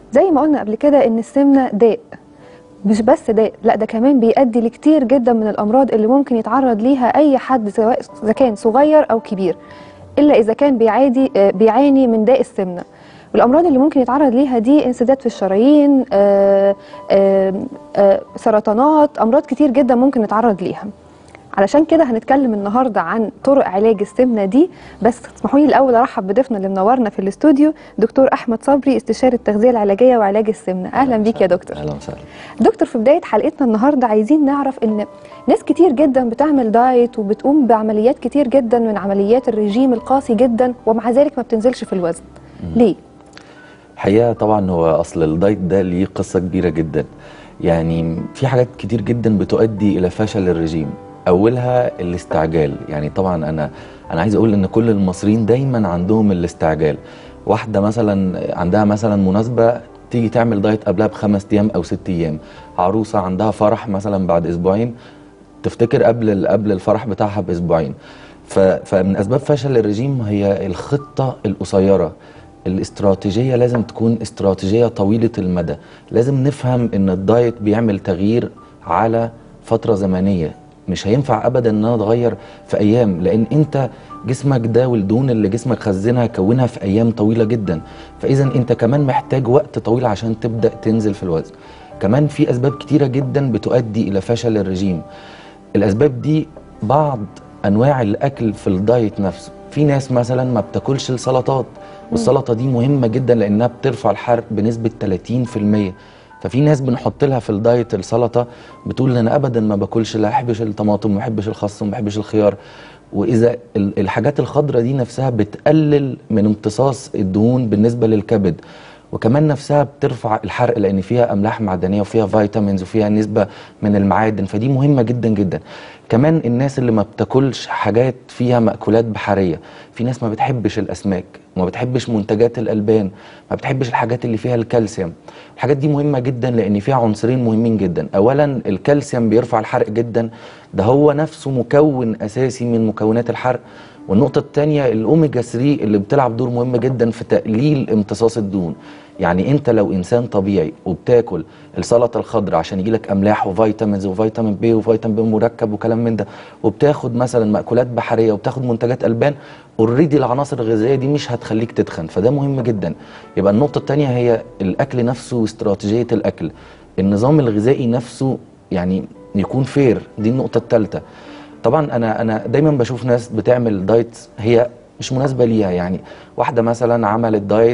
زي ما قلنا قبل كده ان السمنه داء مش بس داء لا ده كمان بيؤدي لكتير جدا من الامراض اللي ممكن يتعرض ليها اي حد سواء اذا كان صغير او كبير الا اذا كان بيعادي آه، بيعاني من داء السمنه والامراض اللي ممكن يتعرض ليها دي انسداد في الشرايين آه، آه، آه، سرطانات امراض كتير جدا ممكن نتعرض ليها علشان كده هنتكلم النهارده عن طرق علاج السمنه دي بس اسمحوا لي الاول ارحب بضيفنا اللي منورنا في الاستوديو دكتور احمد صبري استشاري التغذيه العلاجيه وعلاج السمنه اهلا بيك يا دكتور اهلا وسهلا دكتور في بدايه حلقتنا النهارده عايزين نعرف ان ناس كتير جدا بتعمل دايت وبتقوم بعمليات كتير جدا من عمليات الرجيم القاسي جدا ومع ذلك ما بتنزلش في الوزن ليه الحقيقه طبعا هو اصل الدايت ده ليه قصه كبيره جدا يعني في حاجات كتير جدا بتؤدي الى فشل الرجيم اولها الاستعجال يعني طبعا انا انا عايز اقول ان كل المصريين دايما عندهم الاستعجال واحده مثلا عندها مثلا مناسبه تيجي تعمل دايت قبلها بخمس ايام او ست ايام عروسه عندها فرح مثلا بعد اسبوعين تفتكر قبل ال- قبل الفرح بتاعها باسبوعين ف- فمن اسباب فشل الرجيم هي الخطه القصيره الاستراتيجيه لازم تكون استراتيجيه طويله المدى لازم نفهم ان الدايت بيعمل تغيير على فتره زمنيه مش هينفع ابدا ان انا اتغير في ايام لان انت جسمك ده والدهون اللي جسمك خزنها كونها في ايام طويله جدا فاذا انت كمان محتاج وقت طويل عشان تبدا تنزل في الوزن كمان في اسباب كتيره جدا بتؤدي الى فشل الرجيم الاسباب دي بعض انواع الاكل في الدايت نفسه في ناس مثلا ما بتاكلش السلطات والسلطه دي مهمه جدا لانها بترفع الحرق بنسبه 30% ففي ناس بنحط لها في الدايت السلطه بتقول انا ابدا ما باكلش لا احبش الطماطم ما بحبش الخس ما بحبش الخيار واذا ال- الحاجات الخضراء دي نفسها بتقلل من امتصاص الدهون بالنسبه للكبد وكمان نفسها بترفع الحرق لان فيها املاح معدنيه وفيها فيتامينز وفيها نسبه من المعادن فدي مهمه جدا جدا كمان الناس اللي ما بتاكلش حاجات فيها مأكولات بحريه في ناس ما بتحبش الاسماك وما بتحبش منتجات الالبان ما بتحبش الحاجات اللي فيها الكالسيوم الحاجات دي مهمه جدا لان فيها عنصرين مهمين جدا اولا الكالسيوم بيرفع الحرق جدا ده هو نفسه مكون اساسي من مكونات الحرق والنقطة الثانية الأوميجا 3 اللي بتلعب دور مهم جدا في تقليل امتصاص الدهون يعني أنت لو إنسان طبيعي وبتاكل السلطة الخضراء عشان يجيلك أملاح وفيتامينز وفيتامين بي وفيتامين بي مركب وكلام من ده وبتاخد مثلا مأكولات بحرية وبتاخد منتجات ألبان اوريدي العناصر الغذائية دي مش هتخليك تتخن فده مهم جدا يبقى النقطة الثانية هي الأكل نفسه واستراتيجية الأكل النظام الغذائي نفسه يعني يكون فير دي النقطة الثالثة طبعا انا انا دايما بشوف ناس بتعمل دايت هي مش مناسبه ليها يعني واحده مثلا عملت دايت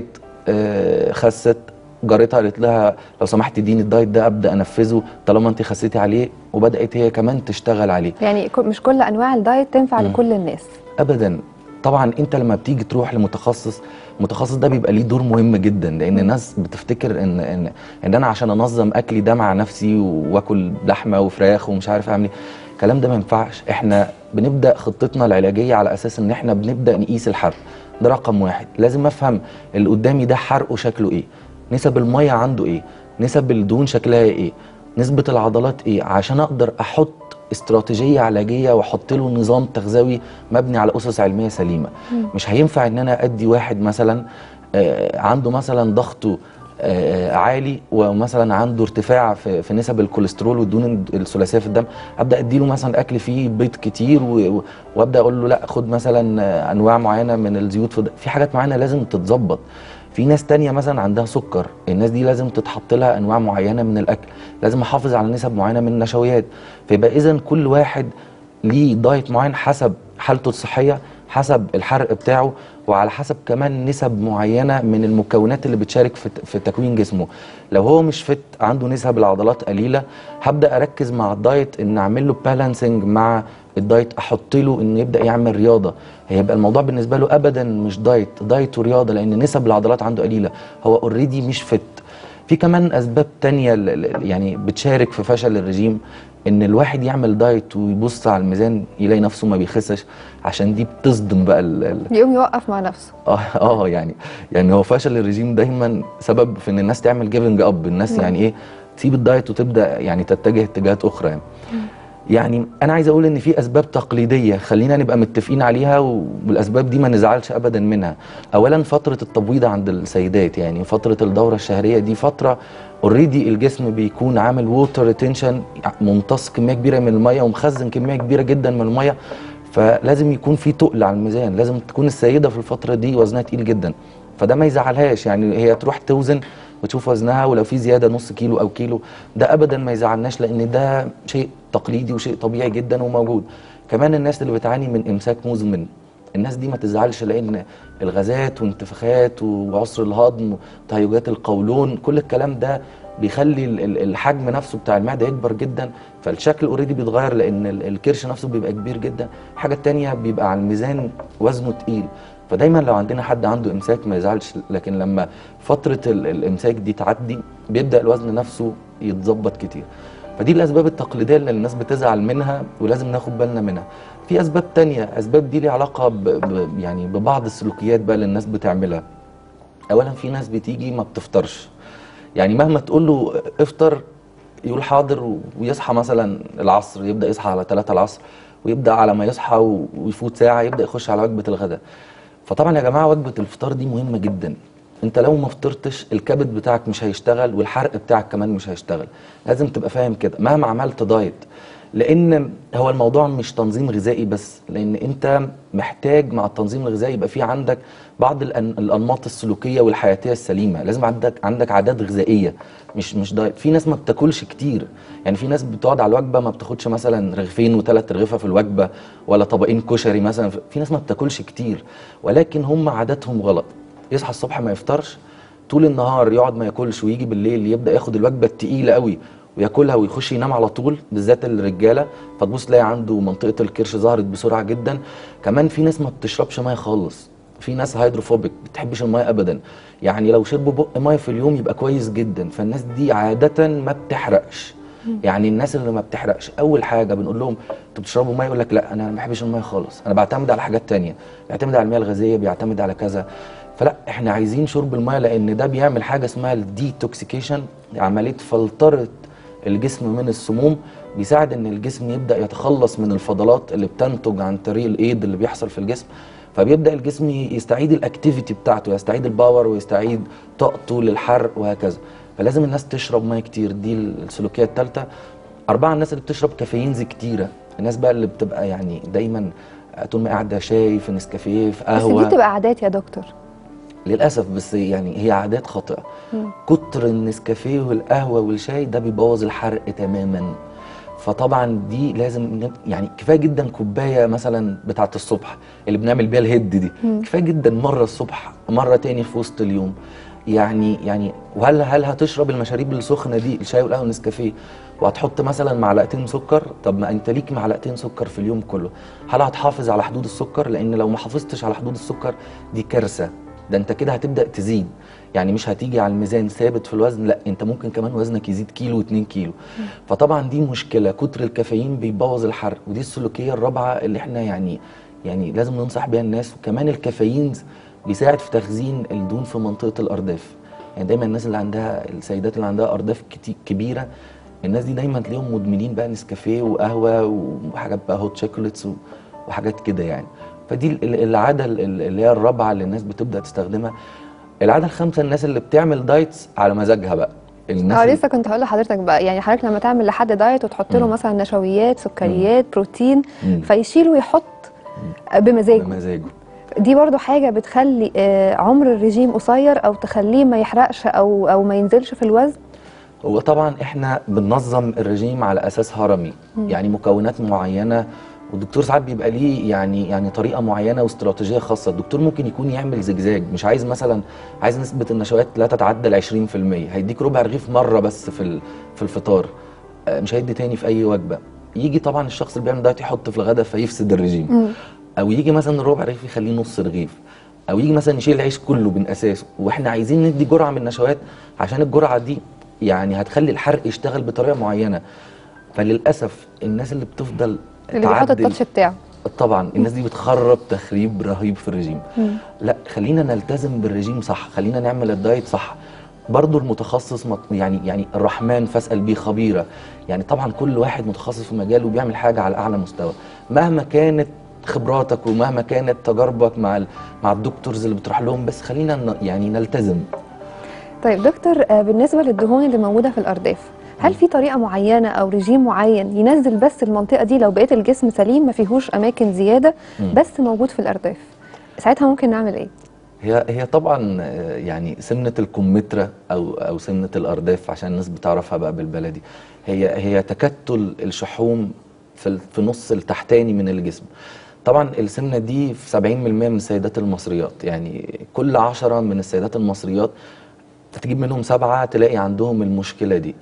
آه، خست جارتها قالت لها لو سمحت اديني الدايت ده ابدا انفذه طالما انت خسيتي عليه وبدات هي كمان تشتغل عليه يعني ك- مش كل انواع الدايت تنفع لكل الناس ابدا طبعا انت لما بتيجي تروح لمتخصص المتخصص ده بيبقى ليه دور مهم جدا لان الناس بتفتكر ان ان ان انا عشان انظم اكلي ده مع نفسي واكل لحمه وفراخ ومش عارف اعمل ايه الكلام ده ما ينفعش احنا بنبدا خطتنا العلاجيه على اساس ان احنا بنبدا نقيس الحرق ده رقم واحد لازم افهم اللي قدامي ده حرقه شكله ايه نسب الميه عنده ايه نسب الدهون شكلها ايه نسبه العضلات ايه عشان اقدر احط استراتيجيه علاجيه واحط له نظام تغذوي مبني على اسس علميه سليمه مش هينفع ان انا ادي واحد مثلا آه، عنده مثلا ضغطه آه، عالي ومثلا عنده ارتفاع في, في نسب الكوليسترول والدهون الثلاثيه في الدم ابدا اديله مثلا اكل فيه بيض كتير و- و- وابدا اقول له لا خد مثلا آه، انواع معينه من الزيوت في, في حاجات معينه لازم تتظبط في ناس تانية مثلا عندها سكر الناس دي لازم تتحط لها انواع معينه من الاكل لازم احافظ على نسب معينه من النشويات فيبقى اذا كل واحد ليه دايت معين حسب حالته الصحيه حسب الحرق بتاعه وعلى حسب كمان نسب معينه من المكونات اللي بتشارك في في تكوين جسمه لو هو مش فت عنده نسب العضلات قليله هبدا اركز مع الدايت ان اعمل له بالانسنج مع الدايت احط له انه يبدا يعمل رياضه هيبقى الموضوع بالنسبه له ابدا مش دايت دايت ورياضه لان نسب العضلات عنده قليله هو اوريدي مش فت في كمان اسباب تانية ل- ل- يعني بتشارك في فشل الرجيم ان الواحد يعمل دايت ويبص على الميزان يلاقي نفسه ما بيخسش عشان دي بتصدم بقى ال ال يقوم يوقف مع نفسه اه اه يعني يعني هو فشل الرجيم دايما سبب في ان الناس تعمل جيفنج اب الناس يعني ايه تسيب الدايت وتبدا يعني تتجه اتجاهات اخرى يعني يعني انا عايز اقول ان في اسباب تقليديه خلينا نبقى متفقين عليها والاسباب دي ما نزعلش ابدا منها اولا فتره التبويض عند السيدات يعني فتره الدوره الشهريه دي فتره اوريدي الجسم بيكون عامل ووتر ريتنشن ممتص كميه كبيره من الميه ومخزن كميه كبيره جدا من الميه فلازم يكون في تقل على الميزان لازم تكون السيده في الفتره دي وزنها تقيل جدا فده ما يزعلهاش يعني هي تروح توزن وتشوف وزنها ولو في زياده نص كيلو او كيلو ده ابدا ما يزعلناش لان ده شيء تقليدي وشيء طبيعي جدا وموجود كمان الناس اللي بتعاني من امساك مزمن الناس دي ما تزعلش لان الغازات وانتفاخات وعسر الهضم وتهيجات القولون كل الكلام ده بيخلي ال- ال- الحجم نفسه بتاع المعده يكبر جدا فالشكل اوريدي بيتغير لان ال- الكرش نفسه بيبقى كبير جدا الحاجه التانية بيبقى على الميزان وزنه تقيل فدايما لو عندنا حد عنده امساك ما يزعلش لكن لما فتره ال- الامساك دي تعدي بيبدا الوزن نفسه يتظبط كتير فدي الاسباب التقليديه اللي الناس بتزعل منها ولازم ناخد بالنا منها في اسباب تانية اسباب دي ليها علاقه ب... ب... يعني ببعض السلوكيات بقى اللي الناس بتعملها اولا في ناس بتيجي ما بتفطرش يعني مهما تقول له افطر يقول حاضر ويصحى مثلا العصر يبدا يصحى على 3 العصر ويبدا على ما يصحى و- ويفوت ساعه يبدا يخش على وجبه الغداء فطبعا يا جماعه وجبه الفطار دي مهمه جدا انت لو ما فطرتش الكبد بتاعك مش هيشتغل والحرق بتاعك كمان مش هيشتغل لازم تبقى فاهم كده مهما عملت دايت لان هو الموضوع مش تنظيم غذائي بس لان انت محتاج مع التنظيم الغذائي يبقى في عندك بعض الأن- الانماط السلوكيه والحياتيه السليمه لازم عندك عندك عادات غذائيه مش مش دايت في ناس ما بتاكلش كتير يعني في ناس بتقعد على الوجبه ما بتاخدش مثلا رغيفين وثلاث رغيفه في الوجبه ولا طبقين كشري مثلا في ناس ما بتاكلش كتير ولكن هم عاداتهم غلط يصحى الصبح ما يفطرش طول النهار يقعد ما ياكلش ويجي بالليل يبدا ياخد الوجبه التقيله قوي وياكلها ويخش ينام على طول بالذات الرجاله فتبص تلاقي عنده منطقه الكرش ظهرت بسرعه جدا كمان في ناس ما بتشربش ميه خالص في ناس هيدروفوبيك ما بتحبش الميه ابدا يعني لو شربوا بق ميه في اليوم يبقى كويس جدا فالناس دي عاده ما بتحرقش يعني الناس اللي ما بتحرقش اول حاجه بنقول لهم انتوا بتشربوا ميه يقول لك لا انا ما بحبش الميه خالص انا بعتمد على حاجات تانية بيعتمد على المياه الغازيه بيعتمد على كذا فلا احنا عايزين شرب الميه لان ده بيعمل حاجه اسمها الديتوكسيكيشن عمليه فلتره الجسم من السموم بيساعد ان الجسم يبدا يتخلص من الفضلات اللي بتنتج عن طريق الايد اللي بيحصل في الجسم فبيبدا الجسم يستعيد الاكتيفيتي بتاعته يستعيد الباور ويستعيد طاقته للحرق وهكذا فلازم الناس تشرب ميه كتير دي السلوكيه الثالثه أربعة الناس اللي بتشرب كافيينز كتيرة الناس بقى اللي بتبقى يعني دايما طول ما قاعدة شاي في نسكافيه في بس قهوة دي بتبقى عادات يا دكتور للأسف بس يعني هي عادات خاطئة مم. كتر النسكافيه والقهوة والشاي ده بيبوظ الحرق تماما فطبعا دي لازم نب- يعني كفايه جدا كوبايه مثلا بتاعه الصبح اللي بنعمل بيها الهيد دي مم. كفايه جدا مره الصبح مره تاني في وسط اليوم يعني يعني وهل هل هتشرب المشاريب السخنه دي الشاي والقهوه والنسكافيه وهتحط مثلا معلقتين سكر طب ما انت ليك معلقتين سكر في اليوم كله هل هتحافظ على حدود السكر لان لو ما حافظتش على حدود السكر دي كارثه ده انت كده هتبدا تزيد يعني مش هتيجي على الميزان ثابت في الوزن لا انت ممكن كمان وزنك يزيد كيلو واتنين كيلو فطبعا دي مشكله كتر الكافيين بيبوظ الحرق ودي السلوكيه الرابعه اللي احنا يعني يعني لازم ننصح بيها الناس وكمان الكافيين بيساعد في تخزين الدهون في منطقه الارداف يعني دايما الناس اللي عندها السيدات اللي عندها ارداف كتي- كبيره الناس دي دايما تلاقيهم مدمنين بقى نسكافيه وقهوه وحاجات بقى هوت شوكولاتس و- وحاجات كده يعني فدي ال- ال- العاده ال- ال- اللي هي الرابعه اللي الناس بتبدا تستخدمها العاده الخامسه الناس اللي بتعمل دايتس على مزاجها بقى الناس اه اللي- لسه كنت هقول لحضرتك بقى يعني حضرتك لما تعمل لحد دايت وتحط له مم. مثلا نشويات سكريات بروتين مم. فيشيل ويحط بمزاجه بمزاجه دي برضو حاجة بتخلي آه، عمر الرجيم قصير أو تخليه ما يحرقش أو أو ما ينزلش في الوزن هو طبعا احنا بننظم الرجيم على اساس هرمي يعني مكونات معينه والدكتور ساعات بيبقى ليه يعني يعني طريقه معينه واستراتيجيه خاصه الدكتور ممكن يكون يعمل زجزاج مش عايز مثلا عايز نسبه النشويات لا تتعدى ال 20% هيديك ربع رغيف مره بس في ال- في الفطار آه، مش هيدي تاني في اي وجبه يجي طبعا الشخص اللي بيعمل دايت يحط في الغداء فيفسد الرجيم مم. او يجي مثلا ربع رغيف يخليه نص رغيف او يجي مثلا يشيل العيش كله من اساسه واحنا عايزين ندي جرعه من النشويات عشان الجرعه دي يعني هتخلي الحرق يشتغل بطريقه معينه فللاسف الناس اللي بتفضل اللي بيحط تعدل- التاتش بتاعه طبعا الناس دي بتخرب تخريب رهيب في الرجيم مم. لا خلينا نلتزم بالرجيم صح خلينا نعمل الدايت صح برضو المتخصص مط- يعني يعني الرحمن فاسأل به خبيرا يعني طبعا كل واحد متخصص في مجاله وبيعمل حاجة على أعلى مستوى مهما كانت خبراتك ومهما كانت تجاربك مع ال- مع الدكتورز اللي بتروح لهم بس خلينا ن- يعني نلتزم طيب دكتور آه، بالنسبه للدهون اللي موجوده في الارداف هل في طريقه معينه او رجيم معين ينزل بس المنطقه دي لو بقيت الجسم سليم ما فيهوش اماكن زياده مم. بس موجود في الارداف ساعتها ممكن نعمل ايه هي هي طبعا آه، يعني سمنة الكمثرى او او سمنة الارداف عشان الناس بتعرفها بقى بالبلدي هي هي تكتل الشحوم في ال- في نص التحتاني من الجسم طبعا السمنة دي في 70% من السيدات المصريات يعني كل عشرة من السيدات المصريات تجيب منهم سبعة تلاقي عندهم المشكلة دي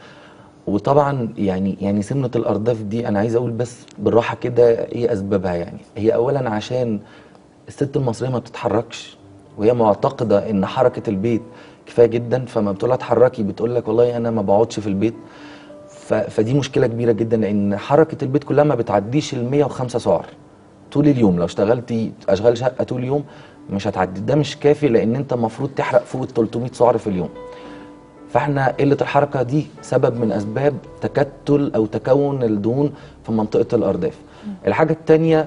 وطبعا يعني يعني سمنة الأرداف دي أنا عايز أقول بس بالراحة كده إيه أسبابها يعني هي أولا عشان الست المصرية ما بتتحركش وهي معتقدة إن حركة البيت كفاية جدا فما بتقول لها اتحركي بتقول لك والله أنا ما بقعدش في البيت ف... فدي مشكلة كبيرة جدا لأن حركة البيت كلها ما بتعديش ال 105 سعر طول اليوم لو اشتغلتي اشغال شقة طول اليوم مش هتعدي ده مش كافي لأن أنت المفروض تحرق فوق ال 300 سعر في اليوم فاحنا قله الحركه دي سبب من اسباب تكتل او تكون الدهون في منطقه الارداف الحاجه الثانيه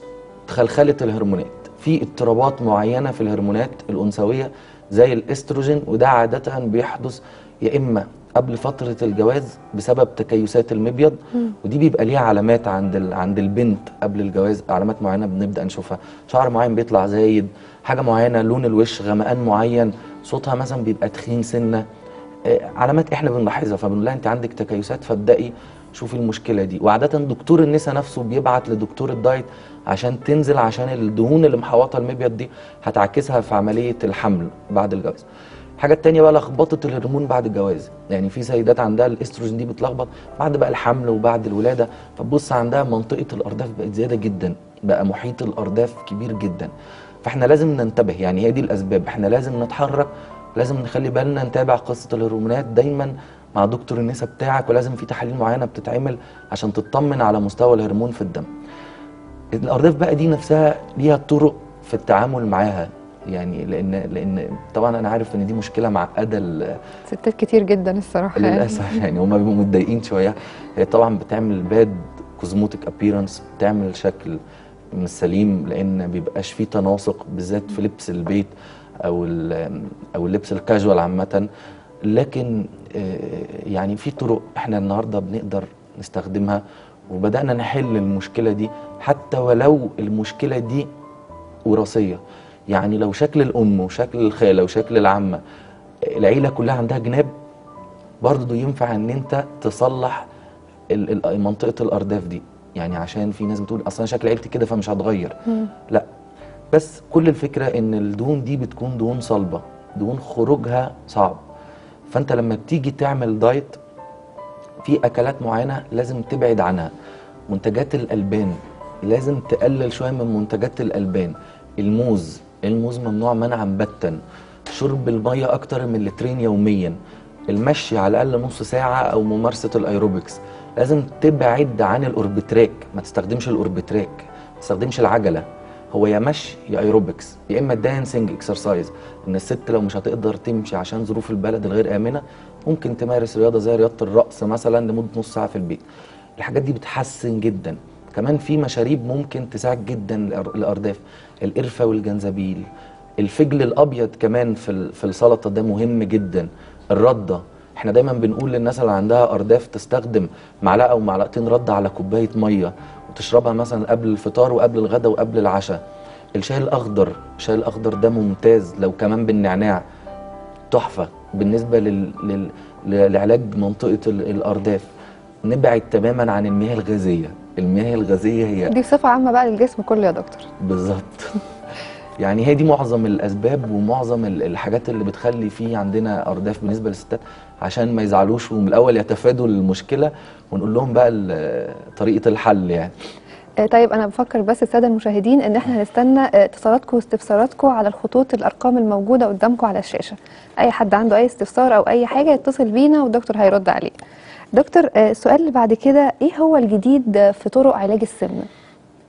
خلخله الهرمونات في اضطرابات معينه في الهرمونات الانثويه زي الاستروجين وده عاده بيحدث يا اما قبل فتره الجواز بسبب تكيسات المبيض ودي بيبقى ليها علامات عند ال... عند البنت قبل الجواز علامات معينه بنبدا نشوفها شعر معين بيطلع زايد حاجه معينه لون الوش غمقان معين صوتها مثلا بيبقى تخين سنه آه، علامات احنا بنلاحظها فبنقول لها انت عندك تكيسات فابدأي شوفي المشكله دي وعاده دكتور النساء نفسه بيبعت لدكتور الدايت عشان تنزل عشان الدهون اللي محوطه المبيض دي هتعكسها في عمليه الحمل بعد الجواز الحاجه التانية بقى لخبطه الهرمون بعد الجواز يعني في سيدات عندها الاستروجين دي بتلخبط بعد بقى الحمل وبعد الولاده فتبص عندها منطقه الارداف بقت زياده جدا بقى محيط الارداف كبير جدا فاحنا لازم ننتبه يعني هي دي الاسباب احنا لازم نتحرك لازم نخلي بالنا نتابع قصه الهرمونات دايما مع دكتور النساء بتاعك ولازم في تحاليل معينه بتتعمل عشان تطمن على مستوى الهرمون في الدم الارداف بقى دي نفسها ليها طرق في التعامل معاها يعني لان لان طبعا انا عارف ان دي مشكله معقده ل- ستات كتير جدا الصراحه يعني. للاسف يعني هم بيبقوا متضايقين شويه هي طبعا بتعمل باد كوزموتيك ابييرنس بتعمل شكل مش سليم لان بيبقاش فيه تناسق بالذات في لبس البيت او ال- او اللبس الكاجوال عامه لكن آه، يعني في طرق احنا النهارده بنقدر نستخدمها وبدانا نحل المشكله دي حتى ولو المشكله دي وراثيه يعني لو شكل الام وشكل الخاله وشكل العمه العيله كلها عندها جناب برضه ينفع ان انت تصلح ال- ال- منطقه الارداف دي يعني عشان في ناس بتقول اصلا شكل عيلتي كده فمش هتغير مم. لا بس كل الفكره ان الدهون دي بتكون دهون صلبه دهون خروجها صعب فانت لما بتيجي تعمل دايت في اكلات معينه لازم تبعد عنها منتجات الالبان لازم تقلل شويه من منتجات الالبان الموز الموز ممنوع منعا باتا شرب الميه اكتر من لترين يوميا المشي على الاقل نص ساعه او ممارسه الايروبكس لازم تبعد عن الاوربتراك ما تستخدمش الاوربتراك ما تستخدمش العجله هو يا مشي يا ايروبكس يا اما دانسينج اكسرسايز ان الست لو مش هتقدر تمشي عشان ظروف البلد الغير امنه ممكن تمارس رياضه زي رياضه الرقص مثلا لمده نص ساعه في البيت الحاجات دي بتحسن جدا كمان في مشاريب ممكن تساعد جدا الأر- الارداف القرفه والجنزبيل الفجل الابيض كمان في ال- في السلطه ده مهم جدا الرده احنا دايما بنقول للناس اللي عندها ارداف تستخدم معلقه او معلقتين رده على كوبايه ميه وتشربها مثلا قبل الفطار وقبل الغداء وقبل العشاء الشاي الاخضر الشاي الاخضر ده ممتاز لو كمان بالنعناع تحفه بالنسبه لل... لل... ل- لعلاج منطقه ال... الارداف نبعد تماما عن المياه الغازيه المياه الغازيه هي دي بصفه عامه بقى للجسم كله يا دكتور بالظبط يعني هي دي معظم الاسباب ومعظم ال- الحاجات اللي بتخلي فيه عندنا ارداف بالنسبه للستات عشان ما يزعلوش ومن الاول يتفادوا المشكله ونقول لهم بقى ال- طريقه الحل يعني آه، طيب انا بفكر بس الساده المشاهدين ان احنا هنستنى آه، اتصالاتكم واستفساراتكم على الخطوط الارقام الموجوده قدامكم على الشاشه اي حد عنده اي استفسار او اي حاجه يتصل بينا والدكتور هيرد عليه دكتور آه، السؤال اللي بعد كده ايه هو الجديد آه، في طرق علاج السمنه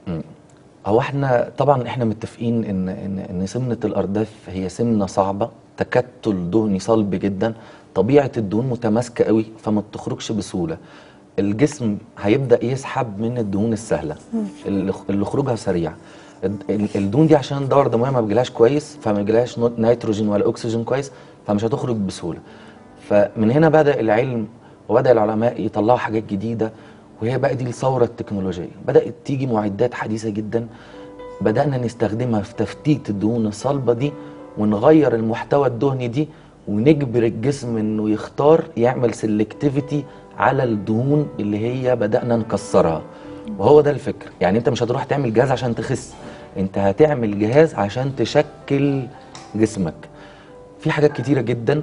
هو احنا طبعا احنا متفقين ان ان ان سمنه الارداف هي سمنه صعبه تكتل دهني صلب جدا طبيعه الدهون متماسكه قوي فما بتخرجش بسهوله الجسم هيبدا يسحب من الدهون السهله اللي اللي خروجها سريع الد- ال- الدهون دي عشان الدوره الدمويه ما بيجيلهاش كويس فما بيجيلهاش نو- نيتروجين ولا اكسجين كويس فمش هتخرج بسهوله فمن هنا بدا العلم وبدا العلماء يطلعوا حاجات جديده وهي بقى دي الثوره التكنولوجيه بدات تيجي معدات حديثه جدا بدانا نستخدمها في تفتيت الدهون الصلبه دي ونغير المحتوى الدهني دي ونجبر الجسم انه يختار يعمل سيلكتيفيتي على الدهون اللي هي بدانا نكسرها وهو ده الفكر يعني انت مش هتروح تعمل جهاز عشان تخس انت هتعمل جهاز عشان تشكل جسمك في حاجات كتيره جدا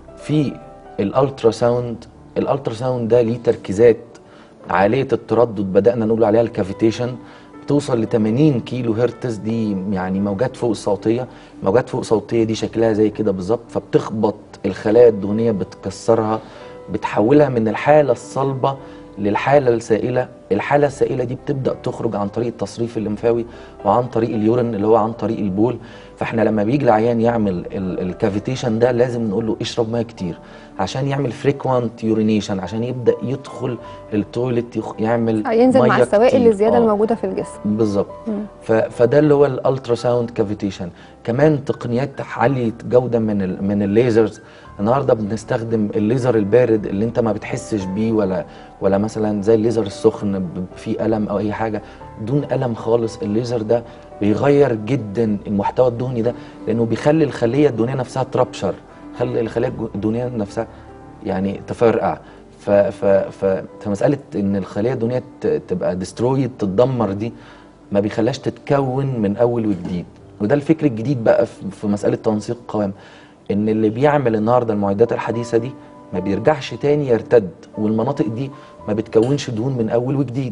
في الالترا ساوند الالترا ساوند ده ليه تركيزات عاليه التردد بدانا نقول عليها الكافيتيشن بتوصل ل 80 كيلو هرتز دي يعني موجات فوق الصوتيه موجات فوق صوتيه دي شكلها زي كده بالظبط فبتخبط الخلايا الدهنيه بتكسرها بتحولها من الحاله الصلبه للحاله السائله الحاله السائله دي بتبدا تخرج عن طريق التصريف الليمفاوي وعن طريق اليورين اللي هو عن طريق البول فاحنا لما بيجي العيان يعمل الكافيتيشن ده لازم نقول له اشرب ميه كتير عشان يعمل فريكوانت يورينيشن عشان يبدا يدخل التويلت يخ- يعمل ينزل مع مية السوائل كتير. الزياده آه. الموجوده في الجسم بالظبط ف- فده اللي هو الالترا ساوند كافيتيشن كمان تقنيات عاليه جوده من ال من الليزرز النهارده بنستخدم الليزر البارد اللي انت ما بتحسش بيه ولا ولا مثلا زي الليزر السخن ب- فيه الم او اي حاجه دون الم خالص الليزر ده بيغير جدا المحتوى الدهني ده لانه بيخلي الخليه الدهنيه نفسها ترابشر خلي الخليه الج- الدهنيه نفسها يعني تفرقع ف ف ف فمساله ان الخليه الدهنيه ت- تبقى ديسترويد تتدمر دي ما بيخلاش تتكون من اول وجديد وده الفكر الجديد بقى في في مساله تنسيق القوام ان اللي بيعمل النهارده المعدات الحديثه دي ما بيرجعش تاني يرتد والمناطق دي ما بتكونش دهون من اول وجديد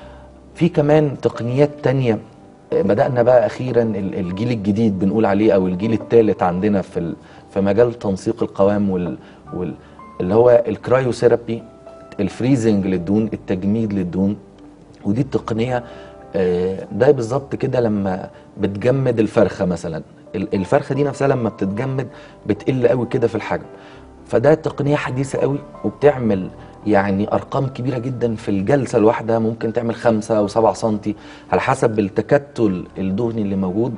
في كمان تقنيات تانية بدأنا بقى أخيرا ال- الجيل الجديد بنقول عليه أو الجيل الثالث عندنا في ال- في مجال تنسيق القوام وال, وال اللي هو الكرايوثيرابي الفريزنج للدهون التجميد للدهون ودي التقنية آه، ده بالظبط كده لما بتجمد الفرخة مثلا ال- الفرخة دي نفسها لما بتتجمد بتقل قوي كده في الحجم فده تقنية حديثة قوي وبتعمل يعني أرقام كبيرة جدا في الجلسة الواحدة ممكن تعمل خمسة أو سبعة سنتي على حسب التكتل الدهني اللي موجود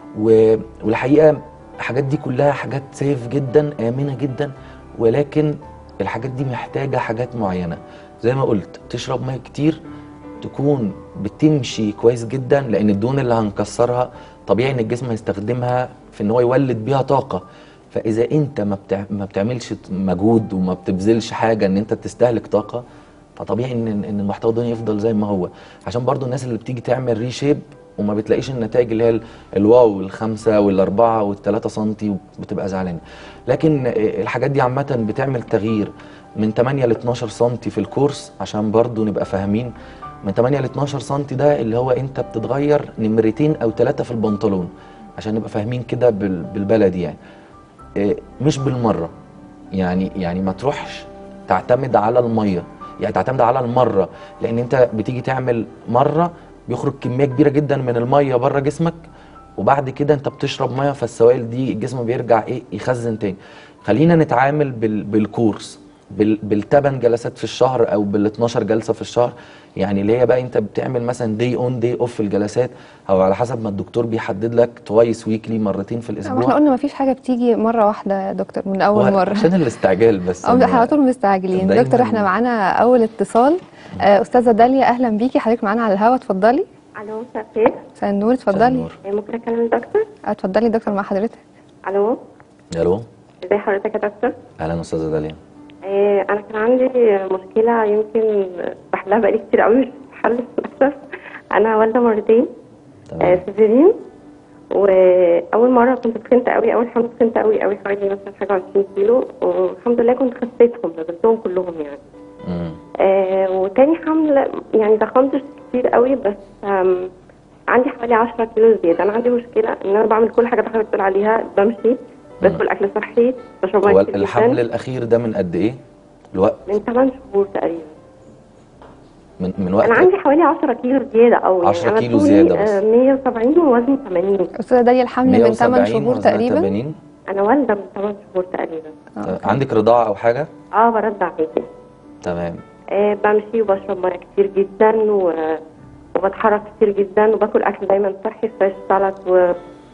و- والحقيقة الحاجات دي كلها حاجات سيف جدا آمنة جدا ولكن الحاجات دي محتاجة حاجات معينة زي ما قلت تشرب ميه كتير تكون بتمشي كويس جدا لان الدهون اللي هنكسرها طبيعي ان الجسم هيستخدمها في ان هو يولد بيها طاقه فاذا انت ما, بتع... ما بتعملش مجهود وما بتبذلش حاجه ان انت تستهلك طاقه فطبيعي ان ان المحتوى الدهني يفضل زي ما هو عشان برضو الناس اللي بتيجي تعمل ريشيب وما بتلاقيش النتائج اللي هي ال- الواو الخمسة والأربعة والثلاثة سنتي وبتبقى زعلانة لكن الحاجات دي عامة بتعمل تغيير من 8 ل 12 سنتي في الكورس عشان برضو نبقى فاهمين من 8 ل 12 سنتي ده اللي هو انت بتتغير نمرتين او ثلاثة في البنطلون عشان نبقى فاهمين كده بال- بالبلدي يعني إيه، مش بالمره يعني يعني ما تروحش تعتمد على الميه يعني تعتمد على المره لان انت بتيجي تعمل مره بيخرج كميه كبيره جدا من الميه بره جسمك وبعد كده انت بتشرب ميه فالسوائل دي الجسم بيرجع ايه يخزن تاني خلينا نتعامل بال بالكورس بال بالثمان جلسات في الشهر او بال 12 جلسه في الشهر يعني اللي هي بقى انت بتعمل مثلا دي اون دي اوف في الجلسات او على حسب ما الدكتور بيحدد لك توايس ويكلي مرتين في ما الاسبوع احنا قلنا مفيش حاجه بتيجي مره واحده يا دكتور من اول هو مره عشان الاستعجال بس اه إن- احنا على طول مستعجلين دايماً- دكتور احنا معانا اول اتصال آه، استاذه داليا اهلا بيكي حضرتك معانا على الهوا اتفضلي الو مساء الخير مساء النور مساء اتفضلي النور. آه، ممكن اكلم الدكتور آه، اتفضلي دكتور مع حضرتك الو الو ازي حضرتك يا دكتور اهلا استاذه داليا آه، انا كان عندي مشكله يمكن بحلها بقالي كتير قوي مش بتحل للاسف انا والده مرتين آه، تمام سيزيرين واول مره كنت تخنت قوي اول حمل تخنت قوي قوي حوالي مثلا حاجه 20 كيلو والحمد لله كنت خسيتهم نزلتهم كلهم يعني مم. آه وتاني حمل يعني ضخمتش كتير قوي بس آم، عندي حوالي 10 كيلو زياده انا عندي مشكله ان انا بعمل كل حاجه حضرتك بتقول عليها بمشي باكل اكل صحي بشرب هو ميه كتير الحمل جدا الاخير ده من قد ايه الوقت من 8 شهور تقريبا من من وقت انا عندي حوالي 10 كيلو زياده قوي 10 يعني أنا كيلو طولي، زيادة بس. آه، 170 ووزني 80 استاذه داليا الحمل من 8 170 شهور وزنها تقريبا 80 انا والده من 8 شهور تقريبا آه. عندك رضاعه او حاجه اه برضع عادي تمام آه بمشي وبشرب ميه كتير جدا و... وبتحرك كتير جدا وباكل اكل دايما صحي فريش سلطه و...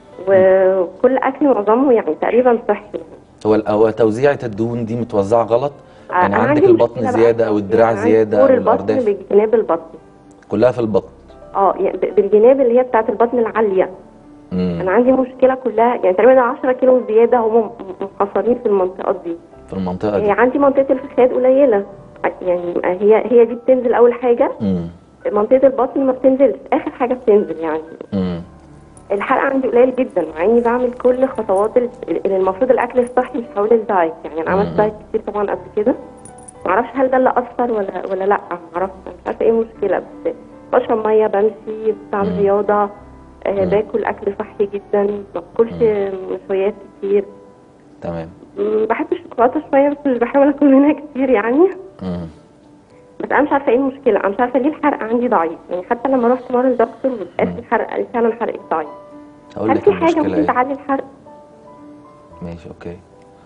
وكل اكلي معظمه يعني تقريبا صحي هو هو توزيعه الدهون دي متوزعه غلط آه، يعني أنا عندك عندي البطن مشكلة بقى زياده في او البطن. الدراع يعني عندي زياده كور او البطن الارداف بجناب البطن كلها في البطن اه يعني ب- بالجناب اللي هي بتاعت البطن العاليه امم انا عندي مشكله كلها يعني تقريبا 10 كيلو زياده هم محصرين في المنطقه دي في المنطقه هي دي عندي منطقه الفخاد قليله يعني هي هي دي بتنزل اول حاجه امم منطقه البطن ما بتنزلش اخر حاجه بتنزل يعني امم الحرق عندي قليل جدا مع اني بعمل كل خطوات ال- اللي المفروض الاكل الصحي مش حول الدايت يعني انا عملت مم. دايت كتير طبعا قبل كده معرفش هل ده اللي اثر ولا ولا لا معرفش أنا مش عارفه ايه المشكله بس بشرب ميه بمشي بعمل مم. رياضه آه مم. باكل اكل صحي جدا ما باكلش نشويات كتير تمام مم، بحب الشوكولاته شويه بس مش بحاول اكل منها كتير يعني امم بس انا مش عارفه ايه المشكله انا مش عارفه ليه الحرق عندي ضعيف يعني حتى لما رحت مره للدكتور قال لي الحرق قال لي فعلا حرقي ضعيف هقول هل لك في حاجه المشكله ممكن ايه تعلي الحرق ماشي اوكي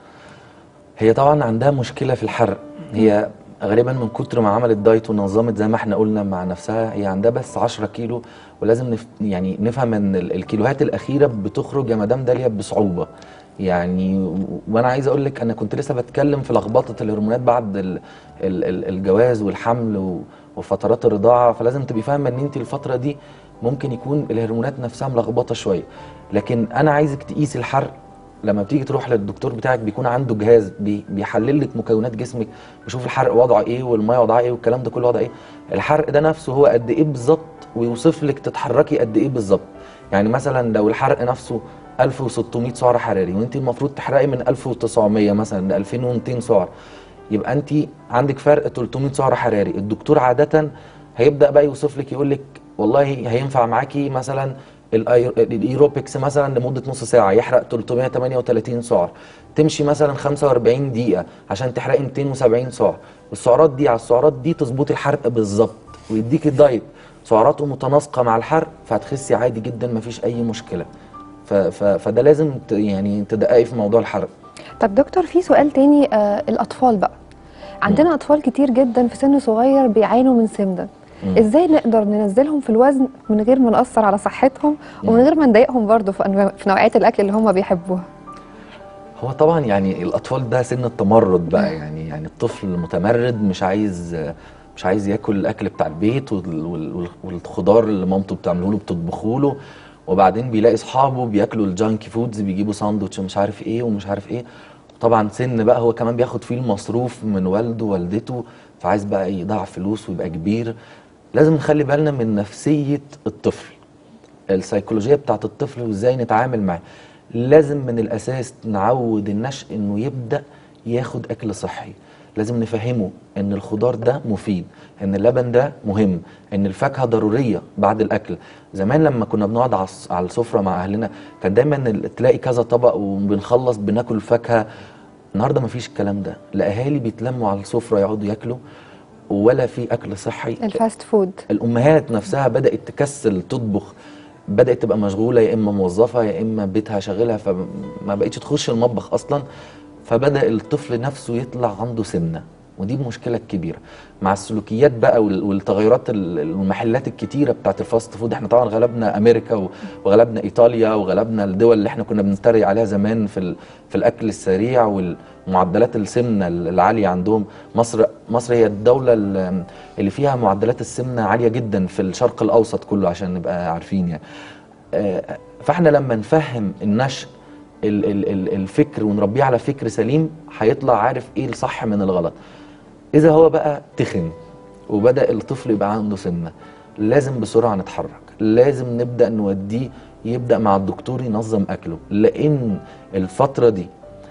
هي طبعا عندها مشكله في الحرق هي غالبا من كتر ما عملت دايت ونظمت زي ما احنا قلنا مع نفسها هي عندها بس 10 كيلو ولازم نف... يعني نفهم ان ال- الكيلوهات الاخيره بتخرج يا مدام داليا بصعوبه يعني و- وانا عايز اقول لك انا كنت لسه بتكلم في لخبطه الهرمونات بعد ال... ال... ال... الجواز والحمل و... وفترات الرضاعه فلازم تبقي فاهمه ان انت الفتره دي ممكن يكون الهرمونات نفسها ملخبطه شويه لكن انا عايزك تقيسي الحرق لما بتيجي تروح للدكتور بتاعك بيكون عنده جهاز بي بيحلل لك مكونات جسمك بيشوف الحرق وضعه ايه والميه وضعها ايه والكلام ده كله وضعه ايه الحرق ده نفسه هو قد ايه بالظبط ويوصف لك تتحركي قد ايه بالظبط يعني مثلا لو الحرق نفسه 1600 سعر حراري وانت المفروض تحرقي من 1900 مثلا ل 2200 سعر يبقى انت عندك فرق 300 سعر حراري الدكتور عاده هيبدا بقى يوصف لك يقول لك والله هينفع معاكي مثلا الأي- الايروبكس مثلا لمده نص ساعه يحرق 338 سعر تمشي مثلا 45 دقيقه عشان تحرقي 270 سعر السعرات دي على السعرات دي تظبطي الحرق بالظبط ويديك الدايت سعراته متناسقه مع الحرق فهتخسي عادي جدا مفيش اي مشكله ف ف فده لازم ت يعني تدققي في موضوع الحرق طب دكتور في سؤال تاني آه الأطفال بقى عندنا أطفال كتير جدا في سن صغير بيعانوا من سمنة مم. ازاي نقدر ننزلهم في الوزن من غير ما نأثر على صحتهم ومن غير ما نضايقهم برضه في أنواع- في نوعيات الأكل اللي هم بيحبوها هو طبعا يعني الاطفال ده سن التمرد بقى يعني يعني الطفل متمرد مش عايز مش عايز ياكل الاكل بتاع البيت وال- وال- والخضار اللي مامته بتعمله له بتطبخه له وبعدين بيلاقي اصحابه بياكلوا الجانكي فودز بيجيبوا ساندوتش مش عارف ايه ومش عارف ايه طبعا سن بقى هو كمان بياخد فيه المصروف من والده ووالدته فعايز بقى يضيع فلوس ويبقى كبير لازم نخلي بالنا من نفسية الطفل السيكولوجيه بتاعت الطفل وازاي نتعامل معاه لازم من الاساس نعود النشء انه يبدا ياخد اكل صحي لازم نفهمه ان الخضار ده مفيد ان اللبن ده مهم ان الفاكهه ضروريه بعد الاكل زمان لما كنا بنقعد على الس- على السفره مع اهلنا كان دايما ال- تلاقي كذا طبق وبنخلص بناكل فاكهه النهارده مفيش الكلام ده الاهالي بيتلموا على السفره يقعدوا ياكلوا ولا في اكل صحي الفاست فود الامهات نفسها بدات تكسل تطبخ بدات تبقى مشغوله يا اما موظفه يا اما بيتها شاغلها فما بقتش تخش المطبخ اصلا فبدا الطفل نفسه يطلع عنده سمنه ودي المشكله الكبيره مع السلوكيات بقى وال- والتغيرات ال- المحلات الكتيره بتاعت الفاست فود احنا طبعا غلبنا امريكا و- وغلبنا ايطاليا وغلبنا الدول اللي احنا كنا بنتريق عليها زمان في ال- في الاكل السريع والمعدلات السمنه العاليه عندهم مصر مصر هي الدوله ال- اللي فيها معدلات السمنه عاليه جدا في الشرق الاوسط كله عشان نبقى عارفين يعني آه، فاحنا لما نفهم النشء ال- ال- ال- الفكر ونربيه على فكر سليم هيطلع عارف ايه الصح من الغلط اذا هو بقى تخن وبدا الطفل يبقى عنده سمنه لازم بسرعه نتحرك لازم نبدا نوديه يبدا مع الدكتور ينظم اكله لان الفتره دي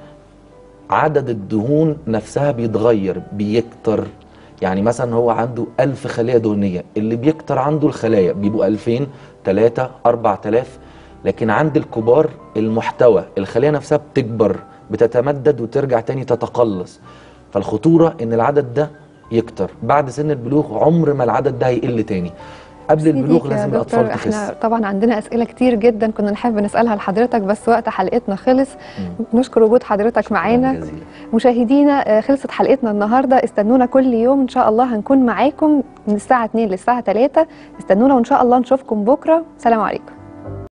عدد الدهون نفسها بيتغير بيكتر يعني مثلا هو عنده ألف خلية دهنية اللي بيكتر عنده الخلايا بيبقوا ألفين تلاتة أربع تلاف لكن عند الكبار المحتوى الخلية نفسها بتكبر بتتمدد وترجع تاني تتقلص فالخطورة إن العدد ده يكتر بعد سن البلوغ عمر ما العدد ده هيقل تاني قبل ميرسي البلوغ ليك يا لازم دكتور. الاطفال تخس احنا طبعا عندنا اسئله كتير جدا كنا نحب نسالها لحضرتك بس وقت حلقتنا خلص نشكر وجود حضرتك معانا شكراً جزيلاً. مشاهدينا آه، خلصت حلقتنا النهارده استنونا كل يوم ان شاء الله هنكون معاكم من الساعه 2 للساعه 3 استنونا وان شاء الله نشوفكم بكره سلام عليكم